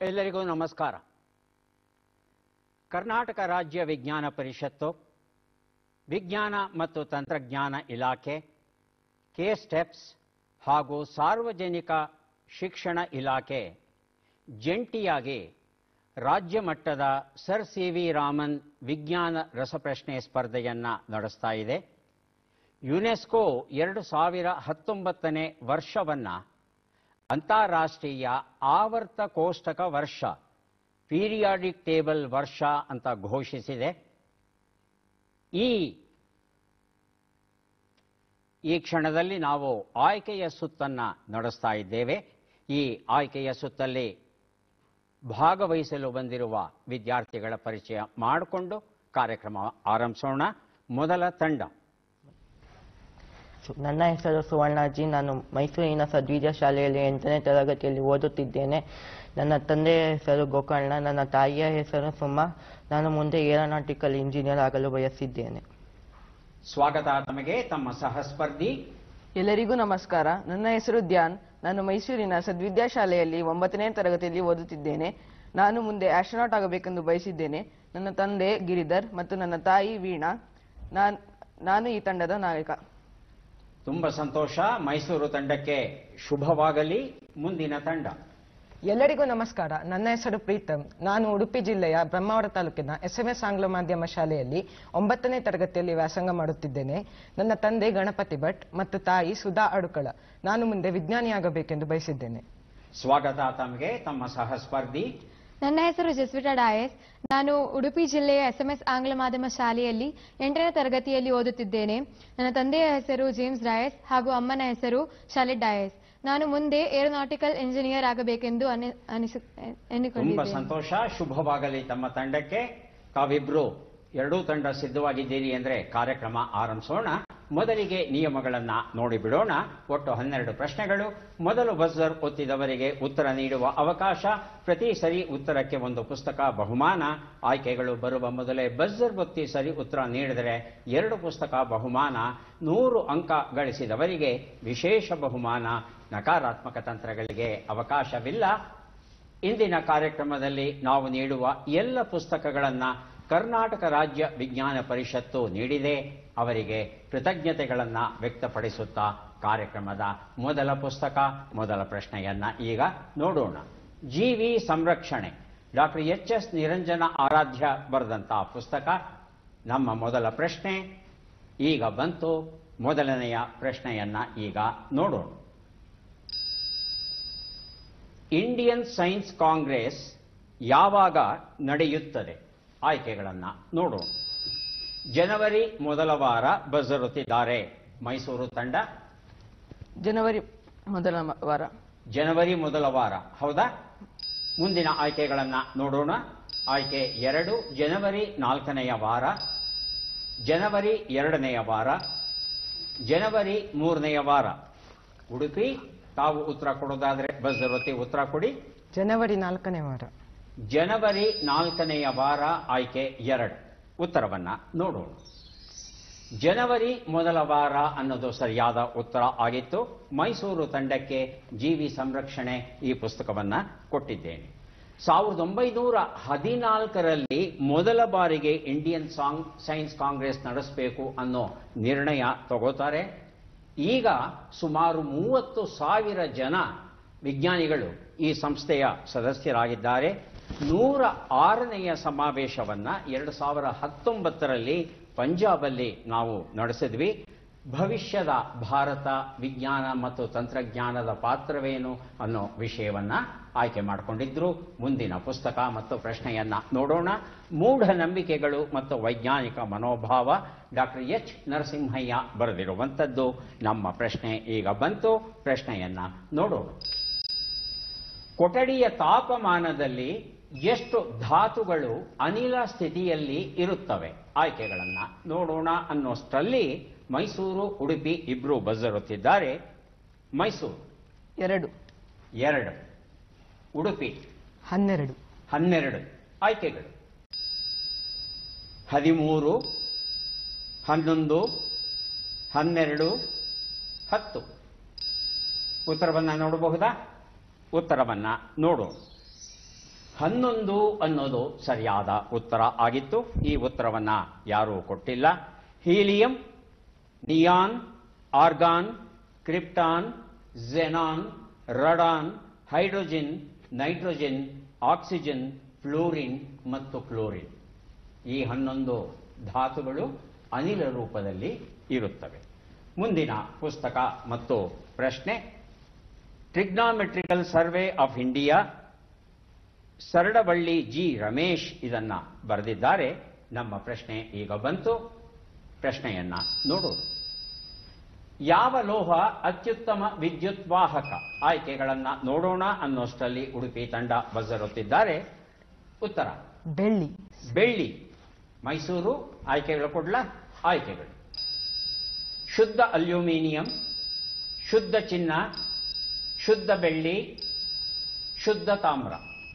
ಎಲ್ಲರಿಗೂ ನಮಸ್ಕಾರ ಕರ್ನಾಟಕ ರಾಜ್ಯ ವಿಜ್ಞಾನ ಪರಿಷತ್ತು ವಿಜ್ಞಾನ ಮತ್ತು ತಂತ್ರಜ್ಞಾನ ಇಲಾಖೆ ಕೆ ಸ್ಟೆಪ್ಸ್ ಹಾಗೂ ಸಾರ್ವಜನಿಕ ಶಿಕ್ಷಣ ಇಲಾಖೆ ಜಂಟಿಯಾಗಿ ರಾಜ್ಯ ಮಟ್ಟದ ಸರ್ ಸಿ ವಿ ರಾಮನ್ ವಿಜ್ಞಾನ ರಸಪ್ರಶ್ನೆ ಸ್ಪರ್ಧೆಯನ್ನು ನಡೆಸ್ತಾ ಇದೆ ಯುನೆಸ್ಕೋ ಎರಡು ಸಾವಿರ ಹತ್ತೊಂಬತ್ತನೇ ವರ್ಷವನ್ನು ಅಂತಾರಾಷ್ಟ್ರೀಯ ಆವರ್ತ ಕೋಷ್ಟಕ ವರ್ಷ ಪೀರಿಯಾಡಿಕ್ ಟೇಬಲ್ ವರ್ಷ ಅಂತ ಘೋಷಿಸಿದೆ ಈ ಈ ಕ್ಷಣದಲ್ಲಿ ನಾವು ಆಯ್ಕೆಯ ಸುತ್ತನ್ನ ನಡೆಸ್ತಾ ಇದ್ದೇವೆ ಈ ಆಯ್ಕೆಯ ಸುತ್ತಲ್ಲಿ ಭಾಗವಹಿಸಲು ಬಂದಿರುವ ವಿದ್ಯಾರ್ಥಿಗಳ ಪರಿಚಯ ಮಾಡಿಕೊಂಡು ಕಾರ್ಯಕ್ರಮ ಆರಂಭಿಸೋಣ ಮೊದಲ ತಂಡ ಸು- ನನ್ನ ಹೆಸರು ಸುವರ್ಣಾಜಿ ನಾನು ಮೈಸೂರಿನ ಸದ್ವಿದ್ಯಾ ಶಾಲೆಯಲ್ಲಿ ಎಂಟನೇ ತರಗತಿಯಲ್ಲಿ ಓದುತ್ತಿದ್ದೇನೆ ನನ್ನ ತಂದೆಯ ಹೆಸರು ಗೋಕರ್ಣ ನನ್ನ ತಾಯಿಯ ಹೆಸರು ಸುಮ್ಮ ನಾನು ಮುಂದೆ ಏರೋನಾಟಿಕಲ್ ಇಂಜಿನಿಯರ್ ಆಗಲು ಬಯಸಿದ್ದೇನೆ ಸ್ವಾಗತ ತಮಗೆ ತಮ್ಮ ಸಹಸ್ಪರ್ಧಿ ಎಲ್ಲರಿಗೂ ನಮಸ್ಕಾರ ನನ್ನ ಹೆಸರು ಧ್ಯಾನ್ ನಾನು ಮೈಸೂರಿನ ಸದ್ವಿದ್ಯಾ ಶಾಲೆಯಲ್ಲಿ ಒಂಬತ್ತನೇ ತರಗತಿಯಲ್ಲಿ ಓದುತ್ತಿದ್ದೇನೆ ನಾನು ಮುಂದೆ ಆಸ್ಟ್ರೋನಾಟ್ ಆಗಬೇಕೆಂದು ಬಯಸಿದ್ದೇನೆ ನನ್ನ ತಂದೆ ಗಿರಿಧರ್ ಮತ್ತು ನನ್ನ ತಾಯಿ ವೀಣಾ ನಾನ್ ನಾನು ಈ ತಂಡದ ನಾಯಕ ತುಂಬ ಸಂತೋಷ ಮೈಸೂರು ತಂಡಕ್ಕೆ ಶುಭವಾಗಲಿ ಮುಂದಿನ ತಂಡ ಎಲ್ಲರಿಗೂ ನಮಸ್ಕಾರ ನನ್ನ ಹೆಸರು ಪ್ರೀತಮ್ ನಾನು ಉಡುಪಿ ಜಿಲ್ಲೆಯ ಬ್ರಹ್ಮಾವರ ತಾಲೂಕಿನ ಎಸ್ ಎಂ ಎಸ್ ಆಂಗ್ಲ ಮಾಧ್ಯಮ ಶಾಲೆಯಲ್ಲಿ ಒಂಬತ್ತನೇ ತರಗತಿಯಲ್ಲಿ ವ್ಯಾಸಂಗ ಮಾಡುತ್ತಿದ್ದೇನೆ ನನ್ನ ತಂದೆ ಗಣಪತಿ ಭಟ್ ಮತ್ತು ತಾಯಿ ಸುಧಾ ಅಡುಕಳ ನಾನು ಮುಂದೆ ವಿಜ್ಞಾನಿಯಾಗಬೇಕೆಂದು ಬಯಸಿದ್ದೇನೆ ಸ್ವಾಗತ ತಮಗೆ ತಮ್ಮ ಸಹಸ್ಪರ್ಧಿ ನನ್ನ ಹೆಸರು ಜಸ್ವಿತಾ ಡಾಯಸ್ ನಾನು ಉಡುಪಿ ಜಿಲ್ಲೆಯ ಎಸ್ಎಂಎಸ್ ಆಂಗ್ಲ ಮಾಧ್ಯಮ ಶಾಲೆಯಲ್ಲಿ ಎಂಟನೇ ತರಗತಿಯಲ್ಲಿ ಓದುತ್ತಿದ್ದೇನೆ ನನ್ನ ತಂದೆಯ ಹೆಸರು ಜೇಮ್ಸ್ ಡಾಯಸ್ ಹಾಗೂ ಅಮ್ಮನ ಹೆಸರು ಶಾಲೆಟ್ ಡಾಯಸ್ ನಾನು ಮುಂದೆ ಏರೋನಾಟಿಕಲ್ ಇಂಜಿನಿಯರ್ ಆಗಬೇಕೆಂದು ಅನಿ- ಅನಿಸು ತುಂಬಾ ಎನ್ನಿಕೊಂಡಿದ್ದೇನೆ ಸಂತೋಷ ಶುಭವಾಗಲಿ ತಮ್ಮ ತಂಡಕ್ಕೆ ತಾವಿಬ್ರು ಎರಡೂ ತಂಡ ಸಿದ್ಧವಾಗಿದ್ದೀರಿ ಅಂದ್ರೆ ಕಾರ್ಯಕ್ರಮ ಆರಂಭಿಸೋಣ ಮೊದಲಿಗೆ ನಿಯಮಗಳನ್ನ ನೋಡಿ ಬಿಡೋಣ ಒಟ್ಟು ಹನ್ನೆರಡು ಪ್ರಶ್ನೆಗಳು ಮೊದಲು ಬಜರ್ ಒತ್ತಿದವರಿಗೆ ಉತ್ತರ ನೀಡುವ ಅವಕಾಶ ಪ್ರತಿ ಸರಿ ಉತ್ತರಕ್ಕೆ ಒಂದು ಪುಸ್ತಕ ಬಹುಮಾನ ಆಯ್ಕೆಗಳು ಬರುವ ಮೊದಲೇ ಬಜರ್ ಒತ್ತಿ ಸರಿ ಉತ್ತರ ನೀಡಿದರೆ ಎರಡು ಪುಸ್ತಕ ಬಹುಮಾನ ನೂರು ಅಂಕ ಗಳಿಸಿದವರಿಗೆ ವಿಶೇಷ ಬಹುಮಾನ ನಕಾರಾತ್ಮಕ ತಂತ್ರಗಳಿಗೆ ಅವಕಾಶವಿಲ್ಲ ಇಂದಿನ ಕಾರ್ಯಕ್ರಮದಲ್ಲಿ ನಾವು ನೀಡುವ ಎಲ್ಲ ಪುಸ್ತಕಗಳನ್ನ ಕರ್ನಾಟಕ ರಾಜ್ಯ ವಿಜ್ಞಾನ ಪರಿಷತ್ತು ನೀಡಿದೆ ಅವರಿಗೆ ಕೃತಜ್ಞತೆಗಳನ್ನ ವ್ಯಕ್ತಪಡಿಸುತ್ತಾ ಕಾರ್ಯಕ್ರಮದ ಮೊದಲ ಪುಸ್ತಕ ಮೊದಲ ಪ್ರಶ್ನೆಯನ್ನ ಈಗ ನೋಡೋಣ ಜೀವಿ ಸಂರಕ್ಷಣೆ doctor H S Niranjana Aradhya ಬರೆದಂತಹ ಪುಸ್ತಕ ನಮ್ಮ ಮೊದಲ ಪ್ರಶ್ನೆ ಈಗ ಬಂತು ಮೊದಲನೆಯ ಪ್ರಶ್ನೆಯನ್ನ ಈಗ ನೋಡೋಣ ಇಂಡಿಯನ್ ಸೈನ್ಸ್ ಕಾಂಗ್ರೆಸ್ ಯಾವಾಗ ನಡೆಯುತ್ತದೆ ಆಯ್ಕೆಗಳನ್ನ ನೋಡೋಣ ಜನವರಿ ಮೊದಲ ವಾರ ಬಜರುತ್ತಿದ್ದಾರೆ ಮೈಸೂರು ತಂಡ ಜನವರಿ ಮೊದಲ ಮ- ವಾರ ಜನವರಿ ಮೊದಲ ವಾರ ಹೌದಾ ಮುಂದಿನ ಆಯ್ಕೆಗಳನ್ನ ನೋಡೋಣ ಆಯ್ಕೆ ಎರಡು ಜನವರಿ ನಾಲ್ಕನೆಯ ವಾರ ಜನವರಿ ಎರಡನೆಯ ವಾರ ಜನವರಿ ಮೂರನೆಯ ವಾರ ಉಡುಪಿ ತಾವು ಉತ್ತರ ಕೊಡೋದಾದ್ರೆ ಬಜರುತ್ತಿ ಉತ್ತರ ಕೊಡಿ ಜನವರಿ ನಾಲ್ಕನೇ ವಾರ ಜನವರಿ ನಾಲ್ಕನೆಯ ವಾರ ಆಯ್ಕೆ ಎರಡು ಉತ್ತರವನ್ನ ನೋಡೋಣ ಜನವರಿ ಮೊದಲ ವಾರ ಅನ್ನೋದು ಸರಿಯಾದ ಉತ್ತರ ಆಗಿತ್ತು ಮೈಸೂರು ತಂಡಕ್ಕೆ ಜೀವಿ ಸಂರಕ್ಷಣೆ ಈ ಪುಸ್ತಕವನ್ನ ಕೊಟ್ಟಿದ್ದೇನೆ ಸಾವಿರದ ಒಂಬೈನೂರ ಹದಿನಾಲ್ಕರಲ್ಲಿ ಮೊದಲ ಬಾರಿಗೆ ಇಂಡಿಯನ್ ಸಾಂಗ್ ಸೈನ್ಸ್ ಕಾಂಗ್ರೆಸ್ ನಡೆಸಬೇಕು ಅನ್ನೋ ನಿರ್ಣಯ ತಗೋತಾರೆ ಈಗ ಸುಮಾರು ಮೂವತ್ತು ಸಾವಿರ ಜನ ವಿಜ್ಞಾನಿಗಳು ಈ ಸಂಸ್ಥೆಯ ಸದಸ್ಯರಾಗಿದ್ದಾರೆ ನೂರ ಆರನೆಯ ಸಮಾವೇಶವನ್ನ ಎರಡು ಸಾವಿರ ಹತ್ತೊಂಬತ್ತರಲ್ಲಿ ಪಂಜಾಬಲ್ಲಿ ನಾವು ನಡೆಸಿದ್ವಿ ಭವಿಷ್ಯದ ಭಾರತ ವಿಜ್ಞಾನ ಮತ್ತು ತಂತ್ರಜ್ಞಾನದ ಪಾತ್ರವೇನು ಅನ್ನೋ ವಿಷಯವನ್ನ ಆಯ್ಕೆ ಮಾಡಿಕೊಂಡಿದ್ರು ಮುಂದಿನ ಪುಸ್ತಕ ಮತ್ತು ಪ್ರಶ್ನೆಯನ್ನ ನೋಡೋಣ ಮೂಢನಂಬಿಕೆಗಳು ಮತ್ತು ವೈಜ್ಞಾನಿಕ ಮನೋಭಾವ ಡಾಕ್ಟರ್ ಎಚ್ ನರಸಿಂಹಯ್ಯ ಬರೆದಿರುವಂಥದ್ದು ನಮ್ಮ ಪ್ರಶ್ನೆ ಈಗ ಬಂತು ಪ್ರಶ್ನೆಯನ್ನ ನೋಡೋಣ ಕೊಠಡಿಯ ತಾಪಮಾನದಲ್ಲಿ ಎಷ್ಟು ಧಾತುಗಳು ಅನಿಲ ಸ್ಥಿತಿಯಲ್ಲಿ ಇರುತ್ತವೆ ಆಯ್ಕೆಗಳನ್ನ ನೋಡೋಣ ಅನ್ನೋಷ್ಟರಲ್ಲಿ ಮೈಸೂರು ಉಡುಪಿ ಇಬ್ರು ಬಜರುತ್ತಿದ್ದಾರೆ ಮೈಸೂರು ಎರಡು ಎರಡು ಉಡುಪಿ ಹನ್ನೆರಡು ಹನ್ನೆರಡು ಆಯ್ಕೆಗಳು ಹದಿಮೂರು ಹನ್ನೊಂದು ಹನ್ನೆರಡು ಹತ್ತು ಉತ್ತರವನ್ನ ನೋಡಬಹುದಾ ಉತ್ತರವನ್ನ ನೋಡು ಹನ್ನೊಂದು ಅನ್ನೋದು ಸರಿಯಾದ ಉತ್ತರ ಆಗಿತ್ತು ಈ ಉತ್ತರವನ್ನ ಯಾರೂ ಕೊಟ್ಟಿಲ್ಲ helium neon argon krypton xenon radon hydrogen nitrogen oxygen fluorine ಮತ್ತು ಕ್ಲೋರಿನ್ ಈ ಹನ್ನೊಂದು ಧಾತುಗಳು ಅನಿಲ ರೂಪದಲ್ಲಿ ಇರುತ್ತವೆ ಮುಂದಿನ ಪುಸ್ತಕ ಮತ್ತು ಪ್ರಶ್ನೆ trigonometrical survey of India Saradaballi G Ramesh ಇದನ್ನ ಬರೆದಿದ್ದಾರೆ ನಮ್ಮ ಪ್ರಶ್ನೆ ಈಗ ಬಂತು ಪ್ರಶ್ನೆಯನ್ನ ನೋಡೋಣ ಯಾವ ಲೋಹ ಅತ್ಯುತ್ತಮ ವಿದ್ಯುತ್ ವಾಹಕ ಆಯ್ಕೆಗಳನ್ನ ನೋಡೋಣ ಅನ್ನೋಷ್ಟರಲ್ಲಿ ಉಡುಪಿ ತಂಡ ಬಜರೊತ್ತಿದ್ದಾರೆ ಉತ್ತರ ಬೆಳ್ಳಿ ಬೆಳ್ಳಿ ಮೈಸೂರು ಆಯ್ಕೆಗಳು ಕೊಡ್ಲ ಆಯ್ಕೆಗಳು ಶುದ್ಧ ಅಲ್ಯೂಮಿನಿಯಂ ಶುದ್ಧ ಚಿನ್ನ ಶುದ್ಧ ಬೆಳ್ಳಿ ಶುದ್ಧ ತಾಮ್ರ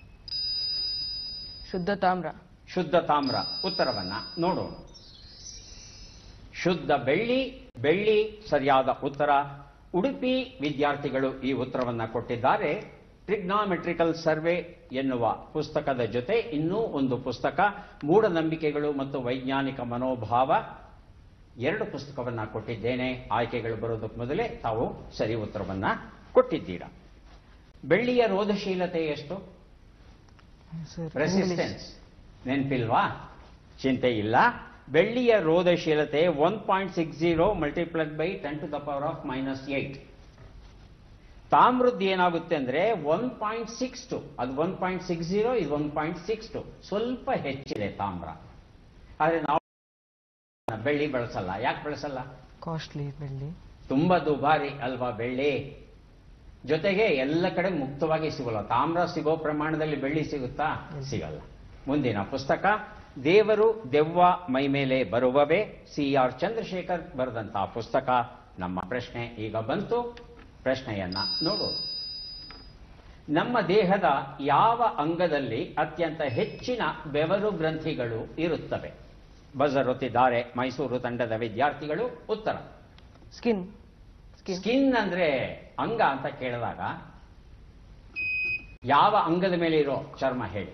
ಶುದ್ಧ ತಾಮ್ರ ಶುದ್ಧ ತಾಮ್ರ ಉತ್ತರವನ್ನ ನೋಡೋಣ ಶುದ್ಧ ಬೆಳ್ಳಿ ಬೆಳ್ಳಿ ಸರಿಯಾದ ಉತ್ತರ ಉಡುಪಿ ವಿದ್ಯಾರ್ಥಿಗಳು ಈ ಉತ್ತರವನ್ನ ಕೊಟ್ಟಿದ್ದಾರೆ ಟ್ರಿಗ್ನಾಮೆಟ್ರಿಕಲ್ ಸರ್ವೆ ಎನ್ನುವ ಪುಸ್ತಕದ ಜೊತೆ ಇನ್ನೂ ಒಂದು ಪುಸ್ತಕ ಮೂಢನಂಬಿಕೆಗಳು ಮತ್ತು ವೈಜ್ಞಾನಿಕ ಮನೋಭಾವ ಎರಡು ಪುಸ್ತಕವನ್ನ ಕೊಟ್ಟಿದ್ದೇನೆ ಆಯ್ಕೆಗಳು ಬರೋದಕ್ಕೆ ಮೊದಲೇ ತಾವು ಸರಿ ಉತ್ತರವನ್ನ ಕೊಟ್ಟಿದ್ದೀರಾ ಬೆಳ್ಳಿಯ ರೋಧಶೀಲತೆ ಎಷ್ಟು ರೆಸಿಸ್ಟೆನ್ಸ್ ನೆನಪಿಲ್ವಾ ಚಿಂತೆ ಇಲ್ಲ ಬೆಳ್ಳಿಯ ರೋಧಶೀಲತೆ one point six zero multiplied by ten to the power of minus eight ತಾಮ್ರದ್ದು ಏನಾಗುತ್ತೆ ಅಂದ್ರೆ ಒನ್ ಪಾಯಿಂಟ್ ಸಿಕ್ಸ್ ಟು ಅದು ಒನ್ ಪಾಯಿಂಟ್ ಸಿಕ್ಸ್ ಜೀರೋ ಇದು ಒನ್ ಪಾಯಿಂಟ್ ಸಿಕ್ಸ್ ಟು ಸ್ವಲ್ಪ ಹೆಚ್ಚಿದೆ ತಾಮ್ರ ಆದ್ರೆ ನಾವು ಬೆಳ್ಳಿ ಬಳಸಲ್ಲ ಯಾಕೆ ಬಳಸಲ್ಲ ಕಾಸ್ಟ್ಲಿ ಬೆಳ್ಳಿ ತುಂಬಾ ದುಬಾರಿ ಅಲ್ವಾ ಬೆಳ್ಳಿ ಜೊತೆಗೆ ಎಲ್ಲ ಕಡೆ ಮುಕ್ತವಾಗಿ ಸಿಗಲ್ಲ ತಾಮ್ರ ಸಿಗೋ ಪ್ರಮಾಣದಲ್ಲಿ ಬೆಳ್ಳಿ ಸಿಗುತ್ತಾ ಸಿಗಲ್ಲ ಮುಂದಿನ ಪುಸ್ತಕ ದೇವರು ದೆವ್ವ ಮೈಮೇಲೆ ಬರುವವೇ ಸಿ ಆರ್ ಚಂದ್ರಶೇಖರ್ ಬರೆದಂತಹ ಪುಸ್ತಕ ನಮ್ಮ ಪ್ರಶ್ನೆ ಈಗ ಬಂತು ಪ್ರಶ್ನೆಯನ್ನ ನೋಡೋಣ ನಮ್ಮ ದೇಹದ ಯಾವ ಅಂಗದಲ್ಲಿ ಅತ್ಯಂತ ಹೆಚ್ಚಿನ ಬೆವರು ಗ್ರಂಥಿಗಳು ಇರುತ್ತವೆ ಬಜರ್ ಒತ್ತಿದ್ದಾರೆ ಮೈಸೂರು ತಂಡದ ವಿದ್ಯಾರ್ಥಿಗಳು ಉತ್ತರ ಸ್ಕಿನ್ ಸ್ಕಿನ್ ಸ್ಕಿನ್ ಅಂದ್ರೆ ಅಂಗ ಅಂತ ಕೇಳಿದಾಗ ಯಾವ ಅಂಗದ ಮೇಲೆ ಇರೋ ಚರ್ಮ ಹೇಳಿ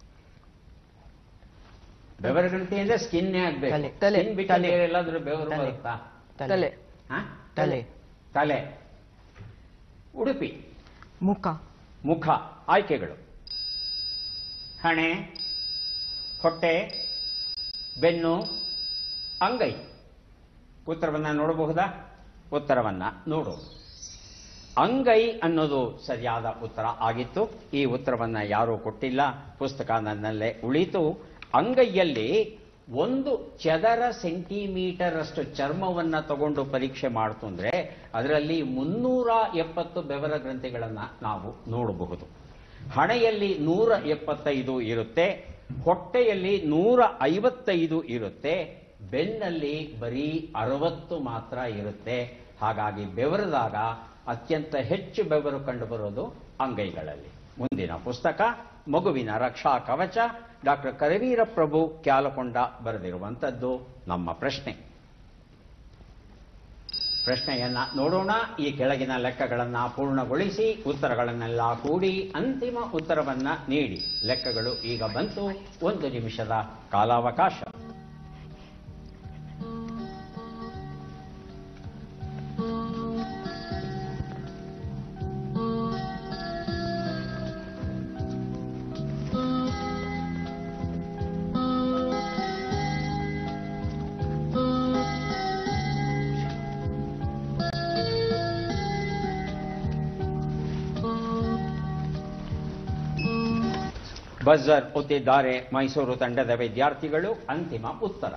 ಬೆವರು ಗ್ರಂಥಿ ಅಂದ್ರೆ ಸ್ಕಿನ್ನೇ ಆಗ್ಬೇಕು ತಲೆ. ತಲೆ. Skin ಬಿಟ್ಟು ತಲೆ. ಬೇರೆ ಎಲ್ಲಾದ್ರೂ ಬೆವರು ತಲೆ. ಬರುತ್ತಾ ತಲೆ ಹ? ತಲೆ ತಲೆ ಉಡುಪಿ ಮುಖ ಮುಖ ಆಯ್ಕೆಗಳು ಹಣೆ ಹೊಟ್ಟೆ ಬೆನ್ನು ಅಂಗೈ ಉತ್ತರವನ್ನ ನೋಡಬಹುದಾ ಉತ್ತರವನ್ನ ನೋಡು ಅಂಗೈ ಅನ್ನೋದು ಸರಿಯಾದ ಉತ್ತರ ಆಗಿತ್ತು ಈ ಉತ್ತರವನ್ನ ಯಾರೂ ಕೊಟ್ಟಿಲ್ಲ ಪುಸ್ತಕ ನನ್ನಲ್ಲೇ ಉಳಿತು ಅಂಗೈಯಲ್ಲಿ ಒಂದು ಚದರ ಸೆಂಟಿಮೀಟರ್ ಅಷ್ಟು ಚರ್ಮವನ್ನ ತಗೊಂಡು ಪರೀಕ್ಷೆ ಮಾಡ್ತು ಅಂದ್ರೆ ಅದರಲ್ಲಿ ಮುನ್ನೂರ ಎಪ್ಪತ್ತು ಬೆವರ ಗ್ರಂಥಿಗಳನ್ನ ನಾವು ನೋಡಬಹುದು ಹಣೆಯಲ್ಲಿ ನೂರ ಎಪ್ಪತ್ತೈದು ಇರುತ್ತೆ ಹೊಟ್ಟೆಯಲ್ಲಿ ನೂರ ಐವತ್ತೈದು ಇರುತ್ತೆ ಬೆನ್ನಲ್ಲಿ ಬರೀ ಅರವತ್ತು ಮಾತ್ರ ಇರುತ್ತೆ ಹಾಗಾಗಿ ಬೆವರದಾಗ ಅತ್ಯಂತ ಹೆಚ್ಚು ಬೆವರು ಕಂಡುಬರೋದು ಅಂಗೈಗಳಲ್ಲಿ ಮುಂದಿನ ಪುಸ್ತಕ ಮಗುವಿನ ರಕ್ಷಾ ಕವಚ ಡಾಕ್ಟರ್ ಕರವೀರ ಪ್ರಭು ಕ್ಯಾಲಕೊಂಡ ಬರೆದಿರುವಂಥದ್ದು ನಮ್ಮ ಪ್ರಶ್ನೆ ಪ್ರಶ್ನೆಯನ್ನ ನೋಡೋಣ ಈ ಕೆಳಗಿನ ಲೆಕ್ಕಗಳನ್ನ ಪೂರ್ಣಗೊಳಿಸಿ ಉತ್ತರಗಳನ್ನೆಲ್ಲ ಕೂಡಿ ಅಂತಿಮ ಉತ್ತರವನ್ನ ನೀಡಿ ಲೆಕ್ಕಗಳು ಈಗ ಬಂತು ಒಂದು ನಿಮಿಷದ ಕಾಲಾವಕಾಶ ಬಜರ್ ಒತ್ತಿದ್ದಾರೆ ಮೈಸೂರು ತಂಡದ ವಿದ್ಯಾರ್ಥಿಗಳು ಅಂತಿಮ ಉತ್ತರ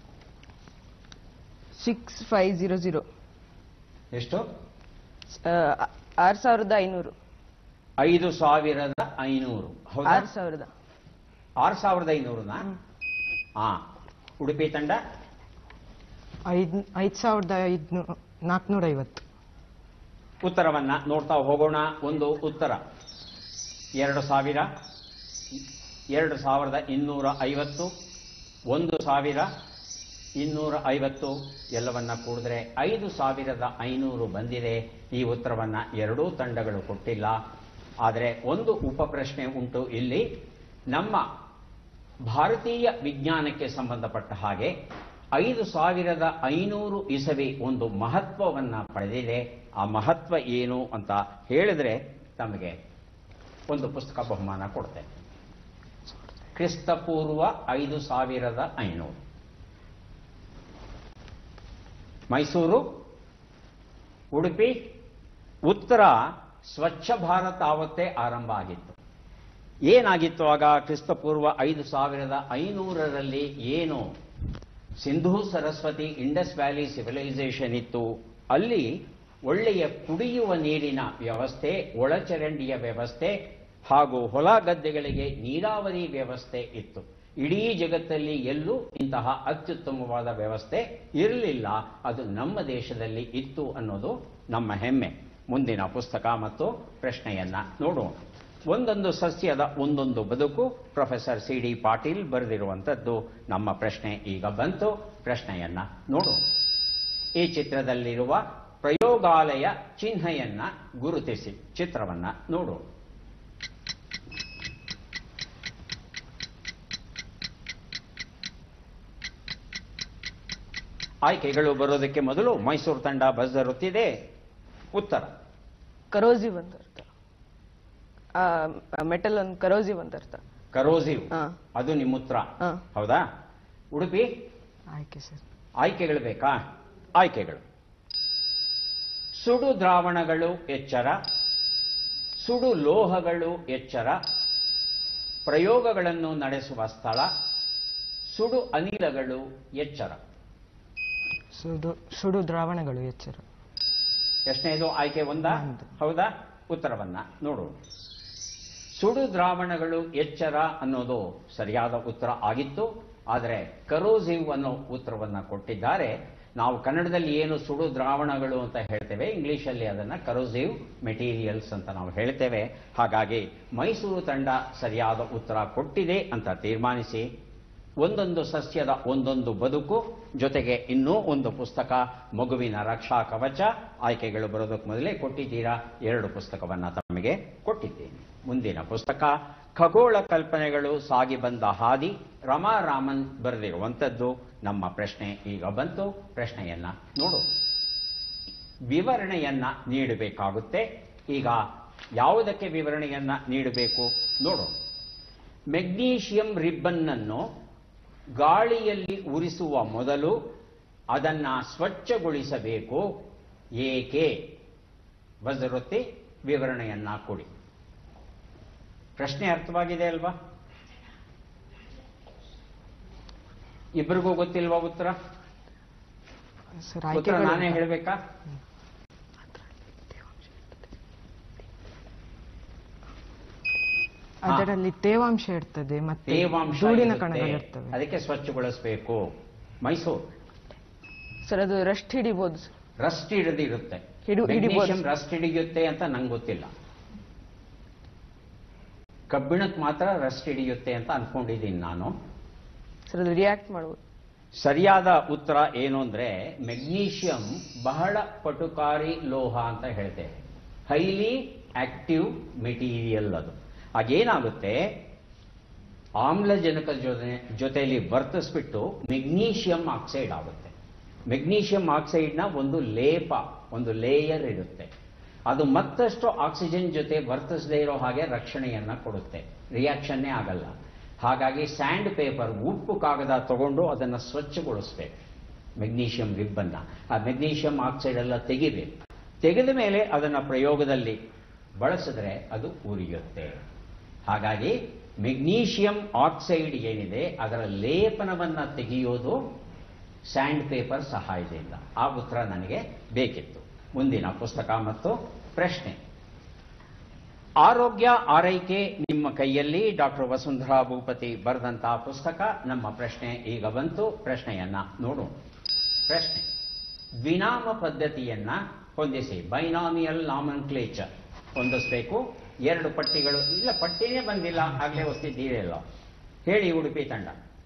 ಸಿಕ್ಸ್ ಫೈವ್ ಜೀರೋ ಜೀರೋ ಎಷ್ಟು ಆರು ಸಾವಿರದ ಐನೂರು ಐದು ಸಾವಿರದ ಐನೂರು ಹೌದಾ ಆರು ಸಾವಿರದ ಆರು ಸಾವಿರದ ಐನೂರನ ಹಾ ಉಡುಪಿ ತಂಡ ಐದ್ ಐದು ಸಾವಿರದ ಐದ್ನೂ ನಾಲ್ಕುನೂರ ಐವತ್ತು ಉತ್ತರವನ್ನ ನೋಡ್ತಾ ಹೋಗೋಣ ಒಂದು ಉತ್ತರ ಎರಡು ಸಾವಿರ ಎರಡು ಸಾವಿರದ ಇನ್ನೂರ ಐವತ್ತು ಒಂದು ಸಾವಿರ ಇನ್ನೂರ ಐವತ್ತು ಎಲ್ಲವನ್ನ ಕೂಡಿದ್ರೆ ಐದು ಸಾವಿರದ ಐನೂರು ಬಂದಿದೆ ಈ ಉತ್ತರವನ್ನ ಎರಡೂ ತಂಡಗಳು ಕೊಟ್ಟಿಲ್ಲ ಆದರೆ ಒಂದು ಉಪಪ್ರಶ್ನೆ ಉಂಟು ಇಲ್ಲಿ ನಮ್ಮ ಭಾರತೀಯ ವಿಜ್ಞಾನಕ್ಕೆ ಸಂಬಂಧಪಟ್ಟ ಹಾಗೆ ಐದು ಸಾವಿರದ ಐನೂರು ಇಸವಿ ಒಂದು ಮಹತ್ವವನ್ನ ಪಡೆದಿದೆ ಆ ಮಹತ್ವ ಏನು ಅಂತ ಹೇಳಿದ್ರೆ ತಮಗೆ ಒಂದು ಪುಸ್ತಕ ಬಹುಮಾನ ಕೊಡ್ತೇನೆ ಕ್ರಿಸ್ತಪೂರ್ವ ಐದು ಸಾವಿರದ ಐನೂರು ಮೈಸೂರು ಉಡುಪಿ ಉತ್ತರ ಸ್ವಚ್ಛ ಭಾರತ್ ಆವತ್ತೇ ಆರಂಭ ಆಗಿತ್ತು ಏನಾಗಿತ್ತು ಆಗ ಕ್ರಿಸ್ತಪೂರ್ವ ಐದು ಸಾವಿರದ ಐನೂರರಲ್ಲಿ ಏನು Sindhu Saraswati Indus valley civilisation ಇತ್ತು ಅಲ್ಲಿ ಒಳ್ಳೆಯ ಕುಡಿಯುವ ನೀರಿನ ವ್ಯವಸ್ಥೆ ಒಳಚರಂಡಿಯ ವ್ಯವಸ್ಥೆ ಹಾಗೂ ಹೊಲ ಗದ್ದೆಗಳಿಗೆ ನೀರಾವರಿ ವ್ಯವಸ್ಥೆ ಇತ್ತು ಇಡೀ ಜಗತ್ತಲ್ಲಿ ಎಲ್ಲೂ ಇಂತಹ ಅತ್ಯುತ್ತಮವಾದ ವ್ಯವಸ್ಥೆ ಇರಲಿಲ್ಲ ಅದು ನಮ್ಮ ದೇಶದಲ್ಲಿ ಇತ್ತು ಅನ್ನೋದು ನಮ್ಮ ಹೆಮ್ಮೆ ಮುಂದಿನ ಪುಸ್ತಕ ಮತ್ತು ಪ್ರಶ್ನೆಯನ್ನ ನೋಡೋಣ ಒಂದೊಂದು ಸಸ್ಯದ ಒಂದೊಂದು ಬದುಕು ಪ್ರೊಫೆಸರ್ ಸಿ ಡಿ ಪಾಟೀಲ್ ಬರೆದಿರುವಂಥದ್ದು ನಮ್ಮ ಪ್ರಶ್ನೆ ಈಗ ಬಂತು ಪ್ರಶ್ನೆಯನ್ನ ನೋಡೋಣ ಈ ಚಿತ್ರದಲ್ಲಿರುವ ಪ್ರಯೋಗಾಲಯ ಚಿಹ್ನೆಯನ್ನ ಗುರುತಿಸಿ ಚಿತ್ರವನ್ನ ನೋಡೋಣ ಆಯ್ಕೆಗಳು ಬರೋದಕ್ಕೆ ಮೊದಲು ಮೈಸೂರು ತಂಡ ಬಸ್ಸರುತ್ತಿದೆ ಉತ್ತರ ಕರೋಸಿವ್ ಅಂತ ಅರ್ಥ ಮೆಟಲ್ ಒಂದು ಕರೋಸಿವ್ ಅಂತ ಅರ್ಥ ಕರೋಸಿವ್ ಹಾ. ಅದು ನಿಮ್ಮ ಉತ್ತರ ಹಾ. ಹೌದಾ ಉಡುಪಿ ಆಯ್ಕೆ ಸರ್ ಆಯ್ಕೆಗಳು ಬೇಕಾ ಆಯ್ಕೆಗಳು ಸುಡು ದ್ರಾವಣಗಳು ಎಚ್ಚರ ಸುಡು ಲೋಹಗಳು ಎಚ್ಚರ ಪ್ರಯೋಗಗಳನ್ನು ನಡೆಸುವ ಸ್ಥಳ ಸುಡು ಅನಿಲಗಳು ಎಚ್ಚರ ಸುಡು ಸುಡು ದ್ರಾವಣಗಳು ಎಚ್ಚರ ಎಷ್ಟನೇದು ಆಯ್ಕೆ ಒಂದ ಒಂದು. ಹೌದಾ ಉತ್ತರವನ್ನ ನೋಡು ಸುಡು ದ್ರಾವಣಗಳು ಎಚ್ಚರ ಅನ್ನೋದು ಸರಿಯಾದ ಉತ್ತರ ಆಗಿತ್ತು ಆದರೆ ಕರೋಸಿವ್ ಅನ್ನೋ ಉತ್ತರವನ್ನ ಕೊಟ್ಟಿದ್ದಾರೆ ನಾವು ಕನ್ನಡದಲ್ಲಿ ಏನು ಸುಡು ದ್ರಾವಣಗಳು ಅಂತ ಹೇಳ್ತೇವೆ ಇಂಗ್ಲಿಷಲ್ಲಿ ಅದನ್ನ ಕರೋಸಿವ್ ಮೆಟೀರಿಯಲ್ಸ್ ಅಂತ ನಾವು ಹೇಳ್ತೇವೆ ಹಾಗಾಗಿ ಮೈಸೂರು ತಂಡ ಸರಿಯಾದ ಉತ್ತರ ಕೊಟ್ಟಿದೆ ಅಂತ ತೀರ್ಮಾನಿಸಿ ಒಂದೊಂದು ಸಸ್ಯದ ಒಂದೊಂದು ಬದುಕು ಜೊತೆಗೆ ಇನ್ನೂ ಒಂದು ಪುಸ್ತಕ ಮಗುವಿನ ರಕ್ಷಾ ಕವಚ ಆಯ್ಕೆಗಳು ಬರೋದಕ್ಕೆ ಮೊದಲೇ ಕೊಟ್ಟಿದ್ದೀರಾ ಎರಡು ಪುಸ್ತಕವನ್ನ ತಮಗೆ ಕೊಟ್ಟಿದ್ದೇನೆ ಮುಂದಿನ ಪುಸ್ತಕ ಖಗೋಳ ಕಲ್ಪನೆಗಳು ಸಾಗಿ ಬಂದ ಹಾದಿ ರಮಾರಾಮನ್ ಬರೆದಿರುವಂಥದ್ದು ನಮ್ಮ ಪ್ರಶ್ನೆ ಈಗ ಬಂತು ಪ್ರಶ್ನೆಯನ್ನ ನೋಡು ವಿವರಣೆಯನ್ನ ನೀಡಬೇಕಾಗುತ್ತೆ ಈಗ ಯಾವುದಕ್ಕೆ ವಿವರಣೆಯನ್ನ ನೀಡಬೇಕು ನೋಡು ಮೆಗ್ನೀಷಿಯಂ ರಿಬ್ಬನ್ ಅನ್ನು ಗಾಳಿಯಲ್ಲಿ ಉರಿಸುವ ಮೊದಲು ಅದನ್ನ ಸ್ವಚ್ಛಗೊಳಿಸಬೇಕು ಏಕೆ ಬಜರುತ್ತಿ ವಿವರಣೆಯನ್ನ ಕೊಡಿ ಪ್ರಶ್ನೆ ಅರ್ಥವಾಗಿದೆ ಅಲ್ವಾ ಇಬ್ಬರಿಗೂ ಗೊತ್ತಿಲ್ವಾ ಉತ್ತರ ಸರ್ ಉತ್ತರ ಆಯ್ಕೆಗಳು ನಾನೇ ಹೇಳ್ಬೇಕಾ ಅದರಲ್ಲಿ ತೇವಾಂಶ ಇರ್ತದೆ ಮತ್ತೆ ತೇವಾಂಶ ಧೂಳಿನ ಇರುತ್ತೆ. ಕಣಗಳಿರ್ತವೆ ಅದಕ್ಕೆ ಸ್ವಚ್ಛಗೊಳಿಸಬೇಕು ಮೈಸೂರು ಸರ್ ಅದು ರಸ್ಟ್ ಹಿಡಿಬೋದು ಸರ್ ರಸ್ಟ್ ಹಿಡಿದಿರುತ್ತೆ ಹಿಡು- ಹಿಡಿಬೋದು. ಮೆಗ್ನೀಷಿಯಂ ರಸ್ಟ್ ಹಿಡಿಯುತ್ತೆ ಅಂತ ನಂಗೆ ಗೊತ್ತಿಲ್ಲ ಕಬ್ಬಿಣಕ್ಕೆ ಮಾತ್ರ ರಸ್ಟ್ ಹಿಡಿಯುತ್ತೆ ಅಂತ ಅನ್ಕೊಂಡಿದ್ದೀನಿ ನಾನು ಸರ್ ಅದು ರಿಯಾಕ್ಟ್ ಮಾಡ್ಬೋದು ಸರಿಯಾದ ಉತ್ತರ ಏನು ಅಂದ್ರೆ ಮೆಗ್ನೀಷಿಯಂ ಬಹಳ ಪಟುಕಾರಿ ಲೋಹ ಅಂತ ಹೇಳ್ತೇವೆ ಹೈಲಿ ಆಕ್ಟಿವ್ ಮೆಟೀರಿಯಲ್ ಅದು ಆಗೇನಾಗುತ್ತೆ ಆಮ್ಲಜನಕ ಜೊತೆ ಜೊತೆಯಲ್ಲಿ ವರ್ತಿಸ್ಬಿಟ್ಟು ಮೆಗ್ನೀಷಿಯಂ ಆಕ್ಸೈಡ್ ಆಗುತ್ತೆ ಮೆಗ್ನೀಷಿಯಂ ಆಕ್ಸೈಡ್ನ ಒಂದು ಲೇಪ ಒಂದು ಲೇಯರ್ ಇರುತ್ತೆ ಅದು ಮತ್ತಷ್ಟು ಆಕ್ಸಿಜನ್ ಜೊತೆ ವರ್ತಿಸದೇ ಇರೋ ಹಾಗೆ ರಕ್ಷಣೆಯನ್ನ ಕೊಡುತ್ತೆ ರಿಯಾಕ್ಷನ್ನೇ ಆಗಲ್ಲ ಹಾಗಾಗಿ ಸ್ಯಾಂಡ್ ಪೇಪರ್ ಉಪ್ಪು ಕಾಗದ ತಗೊಂಡು ಅದನ್ನು ಸ್ವಚ್ಛಗೊಳಿಸ್ಬೇಕು ಮೆಗ್ನೀಷಿಯಂ ರಿಬ್ಬನ್ನ ಆ ಮೆಗ್ನೀಷಿಯಂ ಆಕ್ಸೈಡ್ ಎಲ್ಲ ತೆಗಿಬೇಕು ತೆಗೆದ ಮೇಲೆ ಅದನ್ನು ಪ್ರಯೋಗದಲ್ಲಿ ಬಳಸಿದ್ರೆ ಅದು ಉರಿಯುತ್ತೆ ಹಾಗಾಗಿ ಮೆಗ್ನೀಷಿಯಂ ಆಕ್ಸೈಡ್ ಏನಿದೆ ಅದರ ಲೇಪನವನ್ನ ತೆಗೆಯೋದು ಸ್ಯಾಂಡ್ ಪೇಪರ್ ಸಹಾಯದಿಂದ ಆ ಉತ್ತರ ನನಗೆ ಬೇಕಿತ್ತು ಮುಂದಿನ ಪುಸ್ತಕ ಮತ್ತು ಪ್ರಶ್ನೆ ಆರೋಗ್ಯ ಆರೈಕೆ ನಿಮ್ಮ ಕೈಯಲ್ಲಿ ಡಾಕ್ಟರ್ ವಸುಂಧರಾ ಭೂಪತಿ ಬರೆದಂತಹ ಪುಸ್ತಕ ನಮ್ಮ ಪ್ರಶ್ನೆ ಈಗ ಬಂತು ಪ್ರಶ್ನೆಯನ್ನ ನೋಡು ಪ್ರಶ್ನೆ ದ್ವಿನಾಮ ಪದ್ಧತಿಯನ್ನ ಹೊಂದಿಸಿ ಬೈನಾಮಿಯಲ್ ನಾಮನ್ ಕ್ಲೇಚರ್ ಹೊಂದಿಸ್ಬೇಕು ಎರಡು ಪಟ್ಟಿಗಳು ಇಲ್ಲ ಪಟ್ಟಿನೇ ಬಂದಿಲ್ಲ ಆಗ್ಲೇ ಓದ್ತಿದ್ದೀರಲ್ಲ ಹೇಳಿ ಉಡುಪಿ ತಂಡ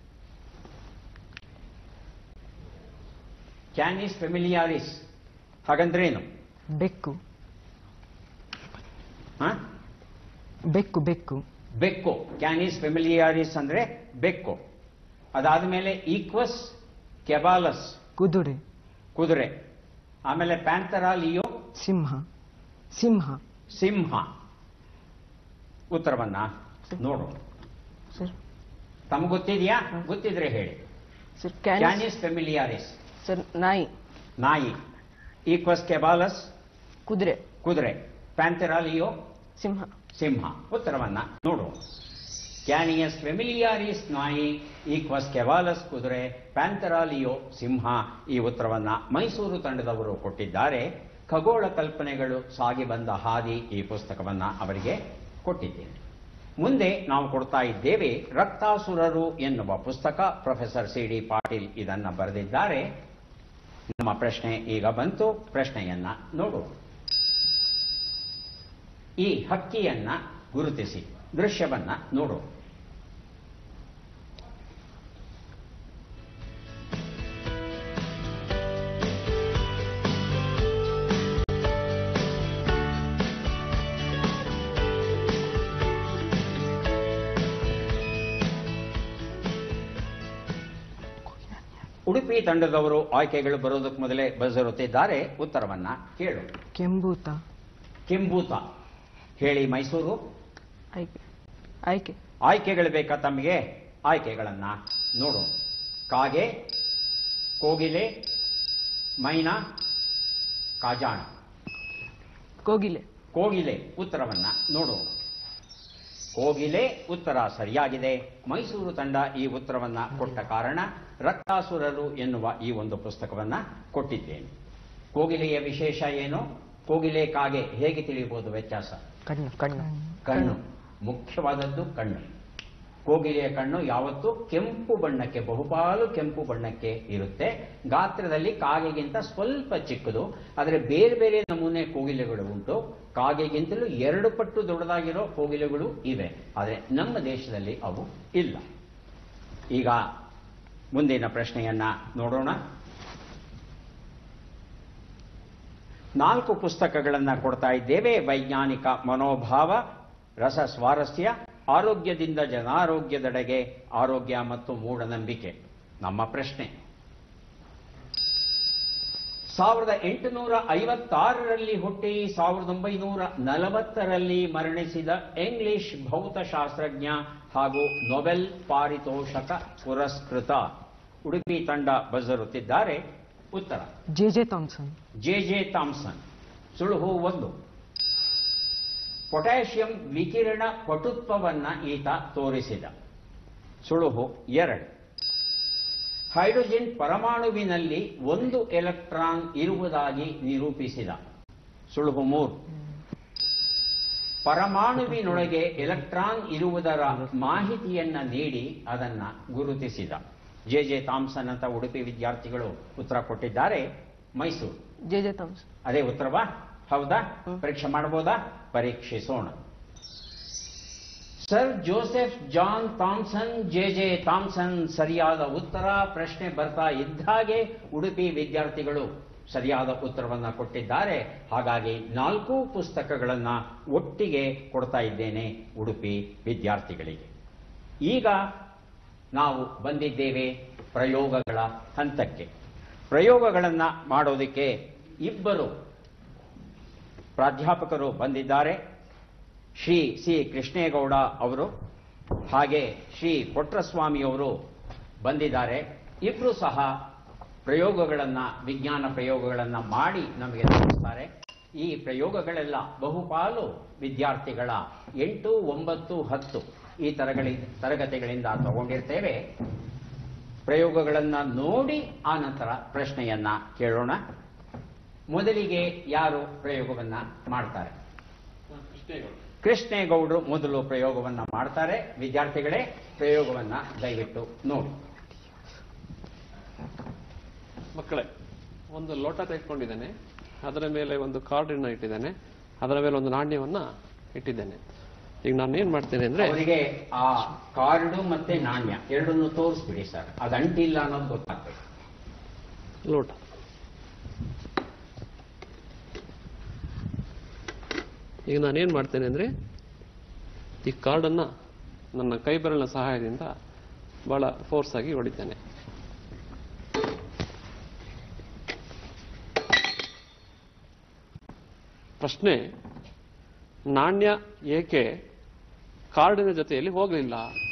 ಕ್ಯಾನಿಸ್ ಫೆಮಿಲಿಯಾರಿಸ್ ಹಾಗಂದ್ರೇನು ಬೆಕ್ಕು ಹಾ ಬೆಕ್ಕು ಬೆಕ್ಕು ಬೆಕ್ಕು ಕ್ಯಾನಿಸ್ ಫೆಮಿಲಿಯಾರಿಸ್ ಅಂದ್ರೆ ಬೆಕ್ಕು ಅದಾದ ಮೇಲೆ ಈಕ್ವಸ್ ಕೆಬಾಲಸ್ ಕುದುರೆ ಕುದುರೆ ಆಮೇಲೆ ಪ್ಯಾಂಥರಾ ಲಿಯೋ ಸಿಂಹ ಸಿಂಹ ಸಿಂಹ ಉತ್ತರವನ್ನ ನೋಡು ಸರ್ ತಮಗೆ ಗೊತ್ತಿದೆಯಾ ಗೊತ್ತಿದ್ರೆ ಹೇಳಿ sir canis canis familiaris sir ನಾಯಿ ನಾಯಿ ಈಕ್ವಸ್ ಕೆಬಾಲಸ್ ಕುದುರೆ ಕುದುರೆ ಪ್ಯಾಂಥರಾ ಲಿಯೋ ಸಿಂಹ ಸಿಂಹ ಉತ್ತರವನ್ನ ನೋಡು ಕ್ಯಾನಿಯಸ್ ಫೆಮಿಲಿಯಾರಿಸ್ ನಾಯಿ ಈಕ್ವಸ್ ಕೆವಾಲಸ್ ಕುದುರೆ ಪ್ಯಾಂಥರಾಲಿಯೋ ಸಿಂಹ ಈ ಉತ್ತರವನ್ನ ಮೈಸೂರು ತಂಡದವರು ಕೊಟ್ಟಿದ್ದಾರೆ ಖಗೋಳ ಕಲ್ಪನೆಗಳು ಸಾಗಿ ಬಂದ ಹಾದಿ ಈ ಪುಸ್ತಕವನ್ನ ಅವರಿಗೆ ಕೊಟ್ಟಿದ್ದೇನೆ ಮುಂದೆ ನಾವು ಕೊಡ್ತಾ ಇದ್ದೇವೆ ರಕ್ತಾಸುರರು ಎನ್ನುವ ಪುಸ್ತಕ ಪ್ರೊಫೆಸರ್ ಸಿ ಡಿ ಪಾಟೀಲ್ ಇದನ್ನ ಬರೆದಿದ್ದಾರೆ ನಮ್ಮ ಪ್ರಶ್ನೆ ಈಗ ಬಂತು ಪ್ರಶ್ನೆಯನ್ನ ನೋಡು ಈ ಹಕ್ಕಿಯನ್ನ ಗುರುತಿಸಿ ದೃಶ್ಯವನ್ನ ನೋಡು ಉಡುಪಿ ತಂಡದವರು ಆಯ್ಕೆಗಳು ಬರೋದಕ್ಕೆ ಮೊದಲೇ ಬಜರುತ್ತಿದ್ದಾರೆ ಉತ್ತರವನ್ನ ಕೇಳು ಕೆಂಬೂತ ಕೆಂಬೂತ ಹೇಳಿ ಮೈಸೂರು ಆಯ್ಕೆ ಆಯ್ಕೆ ಆಯ್ಕೆಗಳು ಬೇಕಾ ತಮಗೆ ಆಯ್ಕೆಗಳನ್ನ ನೋಡು ಕಾಗೆ ಕೋಗಿಲೆ ಮೈನಾ ಕಾಜಾಣ ಕೋಗಿಲೆ ಕೋಗಿಲೆ ಉತ್ತರವನ್ನ ನೋಡು ಕೋಗಿಲೆ ಉತ್ತರ ಸರಿಯಾಗಿದೆ ಮೈಸೂರು ತಂಡ ಈ ಉತ್ತರವನ್ನ ಕೊಟ್ಟ ಕಾರಣ ರಕ್ತಾಸುರರು ಎನ್ನುವ ಈ ಒಂದು ಪುಸ್ತಕವನ್ನ ಕೊಟ್ಟಿದ್ದೇನೆ ಕೋಗಿಲೆಯ ವಿಶೇಷ ಏನು ಕೋಗಿಲೆ ಕಾಗೆ ಹೇಗೆ ತಿಳಿಯಬಹುದು ವ್ಯತ್ಯಾಸ ಕಣ್ಣು ಕಣ್ಣು ಕಣ್ಣು ಮುಖ್ಯವಾದದ್ದು ಕಣ್ಣು ಕೋಗಿಲೆಯ ಕಣ್ಣು ಯಾವತ್ತೂ ಕೆಂಪು ಬಣ್ಣಕ್ಕೆ ಬಹುಪಾಲು ಕೆಂಪು ಬಣ್ಣಕ್ಕೆ ಇರುತ್ತೆ ಗಾತ್ರದಲ್ಲಿ ಕಾಗೆಗಿಂತ ಸ್ವಲ್ಪ ಚಿಕ್ಕದು ಆದರೆ ಬೇರೆ ಬೇರೆ ನಮೂನೆ ಕೋಗಿಲೆಗಳು ಉಂಟು ಕಾಗೆಗಿಂತಲೂ ಎರಡು ಪಟ್ಟು ದೊಡ್ಡದಾಗಿರೋ ಕೋಗಿಲೆಗಳು ಇವೆ ಆದರೆ ನಮ್ಮ ದೇಶದಲ್ಲಿ ಅವು ಇಲ್ಲ ಈಗ ಮುಂದಿನ ಪ್ರಶ್ನೆಯನ್ನ ನೋಡೋಣ ನಾಲ್ಕು ಪುಸ್ತಕಗಳನ್ನ ಕೊಡ್ತಾ ಇದ್ದೇವೆ ವೈಜ್ಞಾನಿಕ ಮನೋಭಾವ ರಸ ಸ್ವಾರಸ್ಯ ಆರೋಗ್ಯದಿಂದ ಜನಾರೋಗ್ಯದೆಡೆಗೆ ಆರೋಗ್ಯ ಮತ್ತು ಮೂಢನಂಬಿಕೆ ನಮ್ಮ ಪ್ರಶ್ನೆ ಸಾವಿರದ ಎಂಟುನೂರ ಐವತ್ತಾರರಲ್ಲಿ ಹುಟ್ಟಿ ಸಾವಿರದ ಒಂಬೈನೂರ ನಲವತ್ತರಲ್ಲಿ ಮರಣಿಸಿದ ಇಂಗ್ಲಿಷ್ ಭೌತಶಾಸ್ತ್ರಜ್ಞ ಹಾಗೂ ನೊಬೆಲ್ ಪಾರಿತೋಷಕ ಪುರಸ್ಕೃತ ಉಡುಪಿ ತಂಡ ಬಜರುತ್ತಿದ್ದಾರೆ ಉತ್ತರ J J Thomson J J Thomson ಸುಳುಹು ಒಂದು ಪೊಟ್ಯಾಷಿಯಂ ವಿಕಿರಣ ಪಟುತ್ವವನ್ನ ಈತ ತೋರಿಸಿದ ಸುಳುಹು ಎರಡು ಹೈಡ್ರೋಜನ್ ಪರಮಾಣುವಿನಲ್ಲಿ ಒಂದು ಎಲೆಕ್ಟ್ರಾನ್ ಇರುವುದಾಗಿ ನಿರೂಪಿಸಿದ ಸುಳುಹು ಮೂರು ಪರಮಾಣುವಿನೊಳಗೆ ಎಲೆಕ್ಟ್ರಾನ್ ಇರುವುದರ ಮಾಹಿತಿಯನ್ನ ನೀಡಿ ಅದನ್ನ ಗುರುತಿಸಿದ ಜೆ ಜೆ ಥಾಮ್ಸನ್ ಅಂತ ಉಡುಪಿ ವಿದ್ಯಾರ್ಥಿಗಳು ಉತ್ತರ ಕೊಟ್ಟಿದ್ದಾರೆ ಮೈಸೂರು ಜೆ ಜೆ ಥಾಮ್ಸ್ ಅದೇ ಉತ್ತರವಾ ಹೌದಾ ಪರೀಕ್ಷೆ ಮಾಡಬಹುದಾ ಪರೀಕ್ಷಿಸೋಣ sir Joseph John Thomson J J Thomson ಸರಿಯಾದ ಉತ್ತರ ಪ್ರಶ್ನೆ ಬರ್ತಾ ಇದ್ದ ಹಾಗೆ ಉಡುಪಿ ವಿದ್ಯಾರ್ಥಿಗಳು ಸರಿಯಾದ ಉತ್ತರವನ್ನ ಕೊಟ್ಟಿದ್ದಾರೆ ಹಾಗಾಗಿ ನಾಲ್ಕು ಪುಸ್ತಕಗಳನ್ನ ಒಟ್ಟಿಗೆ ಕೊಡ್ತಾ ಇದ್ದೇನೆ ಉಡುಪಿ ವಿದ್ಯಾರ್ಥಿಗಳಿಗೆ ಈಗ ನಾವು ಬಂದಿದ್ದೇವೆ ಪ್ರಯೋಗಗಳ ಹಂತಕ್ಕೆ ಪ್ರಯೋಗಗಳನ್ನ ಮಾಡೋದಕ್ಕೆ ಇಬ್ಬರು ಪ್ರಾಧ್ಯಾಪಕರು ಬಂದಿದ್ದಾರೆ ಶ್ರೀ ಸಿ ಕೃಷ್ಣೇಗೌಡ ಅವರು ಹಾಗೆ ಶ್ರೀ ಕೊಟ್ರಸ್ವಾಮಿಯವರು ಬಂದಿದ್ದಾರೆ ಇಬ್ಬರು ಸಹ ಪ್ರಯೋಗಗಳನ್ನ ವಿಜ್ಞಾನ ಪ್ರಯೋಗಗಳನ್ನ ಮಾಡಿ ನಮಗೆ ತೋರಿಸ್ತಾರೆ ಈ ಪ್ರಯೋಗಗಳೆಲ್ಲ ಬಹುಪಾಲು ವಿದ್ಯಾರ್ಥಿಗಳ ಎಂಟು ಒಂಬತ್ತು ಹತ್ತು ಈ ತರಗಳಿ ತರಗತಿಗಳಿಂದ ತಗೊಂಡಿರ್ತೇವೆ ಪ್ರಯೋಗಗಳನ್ನ ನೋಡಿ ಆ ನಂತರ ಪ್ರಶ್ನೆಯನ್ನ ಕೇಳೋಣ ಮೊದಲಿಗೆ ಯಾರು ಪ್ರಯೋಗವನ್ನ ಮಾಡ್ತಾರೆ ಕೃಷ್ಣೇಗೌಡರು ಮೊದಲು ಪ್ರಯೋಗವನ್ನ ಮಾಡ್ತಾರೆ ವಿದ್ಯಾರ್ಥಿಗಳೇ ಪ್ರಯೋಗವನ್ನ ದಯವಿಟ್ಟು ನೋಡಿ ಮಕ್ಕಳೇ ಒಂದು ಲೋಟ ತೆಗೆದುಕೊಂಡಿದ್ದೇನೆ ಅದರ ಮೇಲೆ ಒಂದು ಕಾರ್ಡನ್ನ ಇಟ್ಟಿದ್ದೇನೆ ಅದರ ಮೇಲೆ ಒಂದು ನಾಣ್ಯವನ್ನ ಇಟ್ಟಿದ್ದೇನೆ ಈಗ ನಾನು ಏನ್ ಮಾಡ್ತೇನೆ ಅಂದ್ರೆ ಅವರಿಗೆ ಆ ಕಾರ್ಡು ಮತ್ತೆ ನಾಣ್ಯ ಎರಡನ್ನು ತೋರಿಸ್ಬಿಡಿ ಸರ್ ಅದು ಅಂಟಿಲ್ಲ ಅನ್ನೋದು ಗೊತ್ತಾಗ್ಬೇಕು ಲೋಟ ಈಗ ನಾನೇನ್ ಮಾಡ್ತೇನೆ ಅಂದ್ರೆ ಈ ಕಾರ್ಡನ್ನ ನನ್ನ ಕೈ ಬೆರಳಿನ ಸಹಾಯದಿಂದ ಬಹಳ ಫೋರ್ಸ್ ಆಗಿ ಹೊಡಿತೇನೆ ಪ್ರಶ್ನೆ ನಾಣ್ಯ ಏಕೆ ಕಾರ್ಡಿನ ಜೊತೆಯಲ್ಲಿ ಹೋಗಲಿಲ್ಲ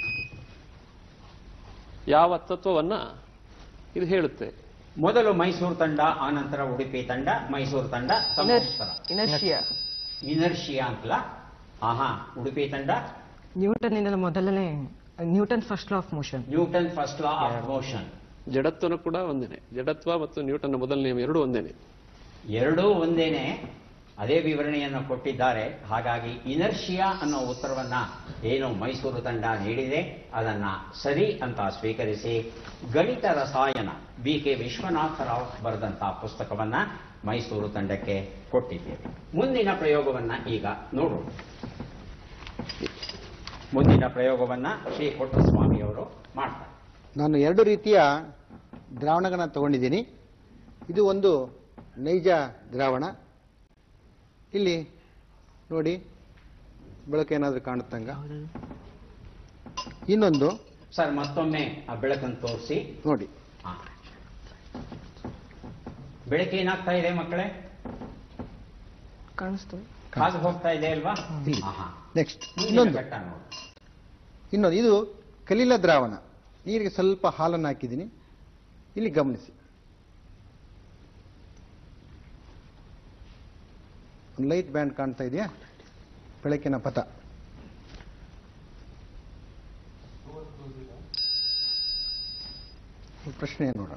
ಯಾವ ತತ್ವವನ್ನ ಇದು ಹೇಳುತ್ತೆ ಮೊದಲು ಮೈಸೂರು ತಂಡ ಆನಂತರ ಉಡುಪಿ ತಂಡ ಮೈಸೂರು ತಂಡ ತಮ್ಮ ಉತ್ತರ ಇನರ್ಷಿಯಾ ಇನರ್ಷಿಯಾ ಅಂತಲ್ಲ ಆಹಾ ಉಡುಪಿ ತಂಡ ನ್ಯೂಟನ್ ಇಂದ ಮೊದಲನೇ Newton first law of motion Newton first law of motion ಜಡತ್ವನು ಕೂಡ ಒಂದೇನೆ ಜಡತ್ವ ಮತ್ತು ನ್ಯೂಟನ್ ಮೊದಲ ನಿಯಮ ಎರಡೂ ಒಂದೇನೆ ಎರಡೂ ಒಂದೇನೆ ಅದೇ ವಿವರಣೆಯನ್ನು ಕೊಟ್ಟಿದ್ದಾರೆ ಹಾಗಾಗಿ ಇನರ್ಷಿಯಾ ಅನ್ನೋ ಉತ್ತರವನ್ನ ಏನು ಮೈಸೂರು ತಂಡ ನೀಡಿದೆ ಅದನ್ನ ಸರಿ ಅಂತ ಸ್ವೀಕರಿಸಿ ಗಣಿತ ರಸಾಯನ ಬಿ ಕೆ ವಿಶ್ವನಾಥರಾವ್ ಬರೆದಂತಹ ಪುಸ್ತಕವನ್ನ ಮೈಸೂರು ತಂಡಕ್ಕೆ ಕೊಟ್ಟಿದ್ದೇವೆ ಮುಂದಿನ ಪ್ರಯೋಗವನ್ನ ಈಗ ನೋಡೋಣ ಮುಂದಿನ ಪ್ರಯೋಗವನ್ನ ಶ್ರೀ ಪುಟ್ಟಸ್ವಾಮಿಯವರು ಮಾಡ್ತಾರೆ ನಾನು ಎರಡು ರೀತಿಯ ದ್ರಾವಣಗಳನ್ನ ತಗೊಂಡಿದ್ದೀನಿ ಇದು ಒಂದು ನೈಜ ದ್ರಾವಣ ಇಲ್ಲಿ ನೋಡಿ ಬೆಳಕು ಏನಾದರೂ ಕಾಣುತ್ತಂಗ ಇನ್ನೊಂದು ಸರ್ ಮತ್ತೊಮ್ಮೆ ಆ ಬೆಳಕನ್ನು ತೋರಿಸಿ ನೋಡಿ ಹಾ. ಬೆಳಕೇನಾಗ್ತಾ ಇದೆ ಮಕ್ಕಳೇ ಕಾಣಿಸ್ತದೆ ಕಾದು ಹೋಗ್ತಾ ಇದೆ ಅಲ್ವಾ ಇಲ್ಲಿ. ಆಹಾ. ನೆಕ್ಸ್ಟ್ ಮುಂದಿನ ಇನ್ನೊಂದು ಘಟ್ಟ ನೋಡಿ ಇನ್ನೊಂದು ಇದು ಕಲೀಲ ದ್ರಾವಣ ನೀರಿಗೆ ಸ್ವಲ್ಪ ಹಾಲನ್ನು ಹಾಕಿದ್ದೀನಿ ಇಲ್ಲಿ ಗಮನಿಸಿ ಒಂದು ಲೈಟ್ ಬ್ಯಾಂಡ್ ಕಾಣ್ತಾ ಇದೆಯಾ ಬೆಳಕಿನ ಪಥ ಪ್ರಶ್ನೆ ನೋಡೋಣ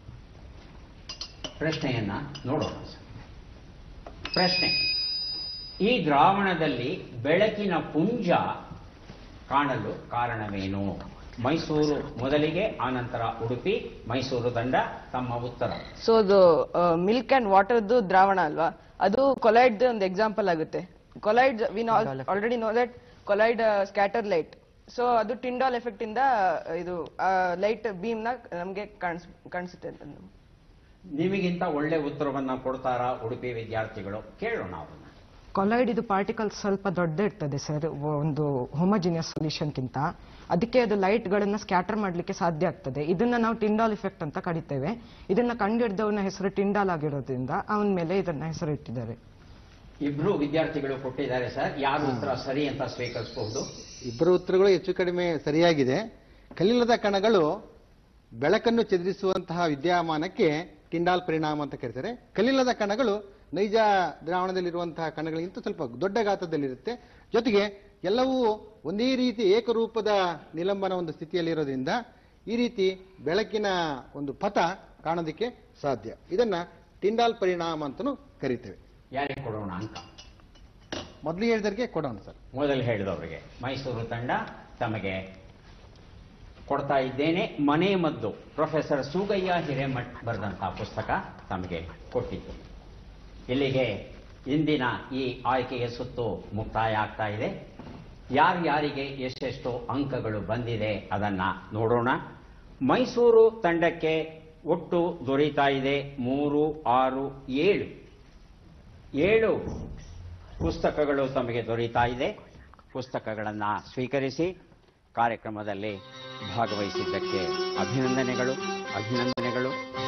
ಪ್ರಶ್ನೆಯನ್ನ ನೋಡೋಣ ಸರ್. ಪ್ರಶ್ನೆ ಈ ದ್ರಾವಣದಲ್ಲಿ ಬೆಳಕಿನ ಪುಂಜ ಕಾಣಲು ಕಾರಣವೇನು ಮೈಸೂರು ಮೊದಲಿಗೆ ಆನಂತರ ಉಡುಪಿ ಮೈಸೂರು ತಂಡ ತಮ್ಮ ಉತ್ತರ ಸೊ ಅದು ಮಿಲ್ಕ್ ಅಂಡ್ ವಾಟರ್ದು ದ್ರಾವಣ ಅಲ್ವಾ ಅದು ಕೊಲೈಡ್ ಒಂದು ಎಕ್ಸಾಂಪಲ್ ಆಗುತ್ತೆ colloid we already know that colloid scatter light so ಅದು ಟಿಂಡಾಲ್ ಎಫೆಕ್ಟ್ ಇಂದ ಆ, ಇದು ಲೈಟ್ ಬೀಮ್ ನ ನಮ್ಗೆ ಕಾಣಿಸ್ ಕಾಣಿಸುತ್ತೆ ಅಂತ ನಿಮಗಿಂತ ಒಳ್ಳೆ ಉತ್ತರವನ್ನ ಕೊಡ್ತಾರಾ ಉಡುಪಿ ವಿದ್ಯಾರ್ಥಿಗಳು ಕೇಳೋಣ ಅವನ್ನ ಕೊಲೈಡ್ ಇದು ಪಾರ್ಟಿಕಲ್ ಸ್ವಲ್ಪ ದೊಡ್ಡ ಇರ್ತದೆ ಸರ್ ಒಂದು ಹೋಮೋಜಿನಿಯಸ್ ಸೊಲ್ಯೂಷನ್ಗಿಂತ ಅದಕ್ಕೆ ಅದು ಲೈಟ್ಗಳನ್ನು ಸ್ಕ್ಯಾಟರ್ ಮಾಡಲಿಕ್ಕೆ ಸಾಧ್ಯ ಆಗ್ತದೆ ಇದನ್ನ ನಾವು ಟಿಂಡಾಲ್ ಇಫೆಕ್ಟ್ ಅಂತ ಕರಿತೇವೆ ಇದನ್ನ ಕಂಡುಹಿಡಿದವನ ಹೆಸರು ಟಿಂಡಾಲ್ ಆಗಿರೋದ್ರಿಂದ ಅವನ ಮೇಲೆ ಇದನ್ನ ಹೆಸರು ಇಟ್ಟಿದ್ದಾರೆ ಇಬ್ರು ವಿದ್ಯಾರ್ಥಿಗಳು ಕೊಟ್ಟಿದ್ದಾರೆ ಸರ್ ಯಾರು ಉತ್ತರ ಸರಿ ಅಂತ ಸ್ವೀಕರಿಸಬಹುದು ಇಬ್ಬರು ಉತ್ತರಗಳು ಹೆಚ್ಚು ಕಡಿಮೆ ಸರಿಯಾಗಿದೆ ಕಲಿಲದ ಕಣಗಳು ಬೆಳಕನ್ನು ಚದುರಿಸುವಂತಹ ವಿದ್ಯಮಾನಕ್ಕೆ ಟಿಂಡಾಲ್ ಪರಿಣಾಮ ಅಂತ ಕರೀತಾರೆ ಕಲಿಲದ ಕಣಗಳು ನೈಜ ದ್ರಾವಣದಲ್ಲಿರುವಂತಹ ಕಣಗಳಿಗಿಂತ ಸ್ವಲ್ಪ ದೊಡ್ಡ ಗಾತ್ರದಲ್ಲಿರುತ್ತೆ ಜೊತೆಗೆ ಎಲ್ಲವೂ ಒಂದೇ ರೀತಿ ಏಕರೂಪದ ನಿಲಂಬನ ಒಂದು ಸ್ಥಿತಿಯಲ್ಲಿರೋದ್ರಿಂದ ಈ ರೀತಿ ಬೆಳಕಿನ ಒಂದು ಪಥ ಕಾಣೋದಕ್ಕೆ ಸಾಧ್ಯ ಇದನ್ನ ಟಿಂಡಾಲ್ ಪರಿಣಾಮ ಅಂತಲೂ ಕರಿತೇವೆ ಯಾರಿಗೆ ಕೊಡೋಣ ಅಂಕ ಮೊದಲು ಹೇಳಿದವರಿಗೆ ಕೊಡೋಣ ಸರ್ ಮೊದಲು ಹೇಳಿದವರಿಗೆ ಮೈಸೂರು ತಂಡ ತಮಗೆ ಕೊಡ್ತಾ ಇದ್ದೇನೆ ಮನೆ ಮದ್ದು ಪ್ರೊಫೆಸರ್ ಸೂಗಯ್ಯ ಹಿರೇಮಠ್ ಬರೆದಂತಹ ಪುಸ್ತಕ ತಮಗೆ ಕೊಟ್ಟಿದ್ದು ಇಲ್ಲಿಗೆ ಇಂದಿನ ಈ ಆಯ್ಕೆಯ ಸುತ್ತು ಮುಕ್ತಾಯ ಆಗ್ತಾ ಇದೆ ಯಾರ್ಯಾರಿಗೆ ಎಷ್ಟೆಷ್ಟು ಅಂಕಗಳು ಬಂದಿದೆ ಅದನ್ನ ನೋಡೋಣ ಮೈಸೂರು ತಂಡಕ್ಕೆ ಒಟ್ಟು ದೊರೀತಾ ಇದೆ ಮೂರು ಆರು ಏಳು ಏಳು ಪುಸ್ತಕಗಳು ತಮಗೆ ದೊರೀತಾ ಇದೆ ಪುಸ್ತಕಗಳನ್ನು ಸ್ವೀಕರಿಸಿ ಕಾರ್ಯಕ್ರಮದಲ್ಲಿ ಭಾಗವಹಿಸಿದ್ದಕ್ಕೆ ಅಭಿನಂದನೆಗಳು ಅಭಿನಂದನೆಗಳು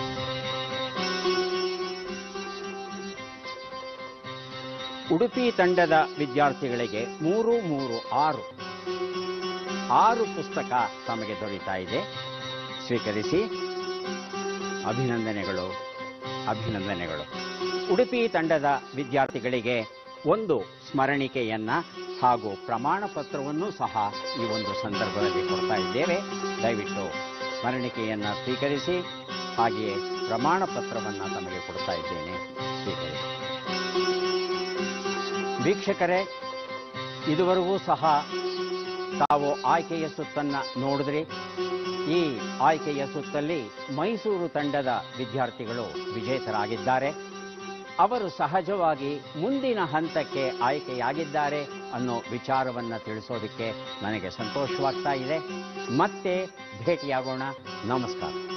ಉಡುಪಿ ತಂಡದ ವಿದ್ಯಾರ್ಥಿಗಳಿಗೆ ಮೂರು ಮೂರು ಆರು ಆರು ಪುಸ್ತಕ ತಮಗೆ ದೊರೀತಾ ಇದೆ ಸ್ವೀಕರಿಸಿ ಅಭಿನಂದನೆಗಳು ಅಭಿನಂದನೆಗಳು ಉಡುಪಿ ತಂಡದ ವಿದ್ಯಾರ್ಥಿಗಳಿಗೆ ಒಂದು ಸ್ಮರಣಿಕೆಯನ್ನ ಹಾಗೂ ಪ್ರಮಾಣ ಪತ್ರವನ್ನು ಸಹ ಈ ಒಂದು ಸಂದರ್ಭದಲ್ಲಿ ಕೊಡ್ತಾ ಇದ್ದೇವೆ ದಯವಿಟ್ಟು ಸ್ಮರಣಿಕೆಯನ್ನ ಸ್ವೀಕರಿಸಿ ಹಾಗೆಯೇ ಪ್ರಮಾಣ ಪತ್ರವನ್ನ ತಮಗೆ ಕೊಡ್ತಾ ಇದ್ದೇನೆ ಸ್ವೀಕರಿಸಿ ವೀಕ್ಷಕರೇ ಇದುವರೆಗೂ ಸಹ ತಾವು ಆಯ್ಕೆಯ ಸುತ್ತನ್ನ ನೋಡಿದ್ರಿ ಈ ಆಯ್ಕೆಯ ಸುತ್ತಲ್ಲಿ ಮೈಸೂರು ತಂಡದ ವಿದ್ಯಾರ್ಥಿಗಳು ವಿಜೇತರಾಗಿದ್ದಾರೆ ಅವರು ಸಹಜವಾಗಿ ಮುಂದಿನ ಹಂತಕ್ಕೆ ಆಯ್ಕೆಯಾಗಿದ್ದಾರೆ ಅನ್ನೋ ವಿಚಾರವನ್ನ ತಿಳಿಸೋದಕ್ಕೆ ನನಗೆ ಸಂತೋಷವಾಗ್ತಾ ಇದೆ ಮತ್ತೆ ಭೇಟಿಯಾಗೋಣ ನಮಸ್ಕಾರ